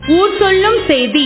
ஊர் சொல்லும் செய்தி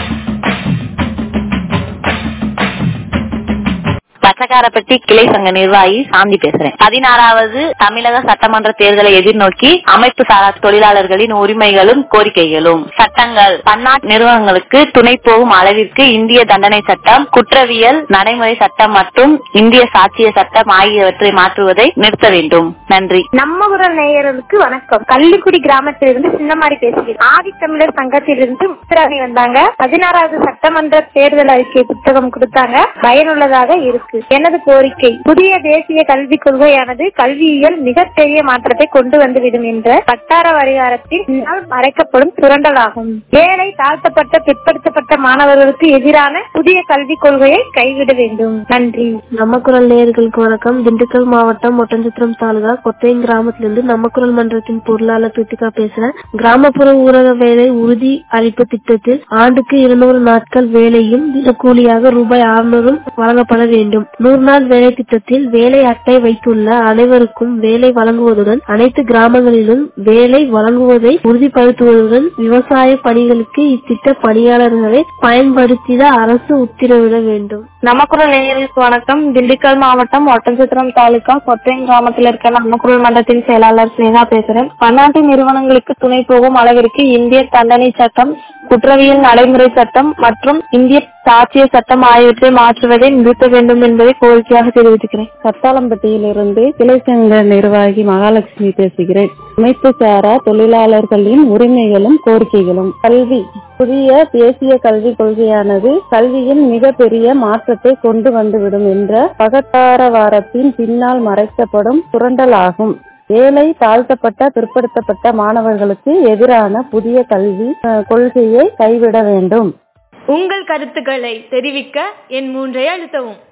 பச்சக்காரப்பட்டி கிளை சங்க நிர்வாகி சாந்தி பேசுறேன் பதினாறாவது தமிழக சட்டமன்ற தேர்தலை எதிர்நோக்கி அமைப்பு சாரா தொழிலாளர்களின் உரிமைகளும் கோரிக்கைகளும் சட்டங்கள் பன்னாட்டு நிறுவனங்களுக்கு துணை போகும் அளவிற்கு இந்திய தண்டனை சட்டம் குற்றவியல் நடைமுறை சட்டம் மற்றும் இந்திய சாட்சிய சட்டம் ஆகியவற்றை மாற்றுவதை நிறுத்த வேண்டும் நன்றி நம்ம குரல் நேயர்களுக்கு வணக்கம் கள்ளிக்குடி கிராமத்திலிருந்து சின்னமாரி பேசுகிறேன் ஆதித்தமிழர் சங்கத்திலிருந்து முத்துராணி வந்தாங்க பதினாறாவது சட்டமன்ற தேர்தல் அறிக்கை புத்தகம் கொடுத்தாங்க பயனுள்ளதாக இருக்கு எனது கோரிக்கை புதிய தேசிய கல்விக் கொள்கையானது கல்வியியல் மிகப்பெரிய மாற்றத்தை கொண்டு வந்துவிடும் என்ற வட்டார வரிகாரத்தின் பின்னால் மறைக்கப்படும் சுரண்டலாகும் ஏழை தாழ்த்தப்பட்ட பிற்படுத்தப்பட்ட மாணவர்களுக்கு எதிரான புதிய கல்விக் கொள்கையை கைவிட வேண்டும் நன்றி நம்ம குரல் நேயர்களுக்கு வணக்கம் திண்டுக்கல் மாவட்டம் ஒட்டஞ்சத்திரம் தாலுகா கொத்தையம் கிராமத்திலிருந்து நம்ம குரல் மன்றத்தின் பொருளாளர் கிருத்திகா பேசுறேன் கிராமப்புற ஊரக வேலை உறுதி அளிப்பு திட்டத்தில் ஆண்டுக்கு இருநூறு நாட்கள் வேலையும் தினக்கூலியாக ரூபாய் அறுநூறும் வழங்கப்பட வேண்டும் நூறு நாள் வேலை திட்டத்தில் வேலை அட்டை வைத்துள்ள அனைவருக்கும் வேலை வழங்குவதுடன் அனைத்து கிராமங்களிலும் வேலை வழங்குவதை உறுதிப்படுத்துவதுடன் விவசாய பணிகளுக்கு இத்திட்ட பணியாளர்களை பயன்படுத்திட அரசு உத்தரவிட வேண்டும் நமக்குரல் நேயர்களுக்கு வணக்கம் திண்டுக்கல் மாவட்டம் ஒட்டன்சத்திரம் தாலுகா கொத்தையம் கிராமத்தில் இருக்க நமக்குரல் மன்றத்தின் செயலாளர் ஸ்னேகா பேசுறேன் பன்னாட்டு நிறுவனங்களுக்கு துணை போகும் அளவிற்கு இந்திய தண்டனை சட்டம் குற்றவியல் நடைமுறை சட்டம் மற்றும் இந்திய சாட்சிய சட்டம் ஆகியவற்றை மாற்றுவதை நிறுத்த வேண்டும் என்பதை கோரிக்கையாக தெரிவித்துக்கிறேன் சத்தாளம்பட்டியிலிருந்து கிளை சங்க நிர்வாகி மகாலட்சுமி பேசுகிறேன் அமைப்பு சாரா தொழிலாளர்களின் உரிமைகளும் கோரிக்கைகளும் கல்வி புதிய தேசிய கல்விக் கொள்கையானது கல்வியின் மிகப்பெரிய மாற்றத்தை கொண்டு வந்துவிடும் என்ற பகத்தாரவாரத்தின் பின்னால் மறைக்கப்படும் சுரண்டலாகும் ஏழை தாழ்த்தப்பட்ட பிற்படுத்தப்பட்ட மாணவர்களுக்கு எதிரான புதிய கல்வி அஹ், கொள்கையை கைவிட வேண்டும் உங்கள் கருத்துக்களை தெரிவிக்க என் மூன்றை அழுத்தவும்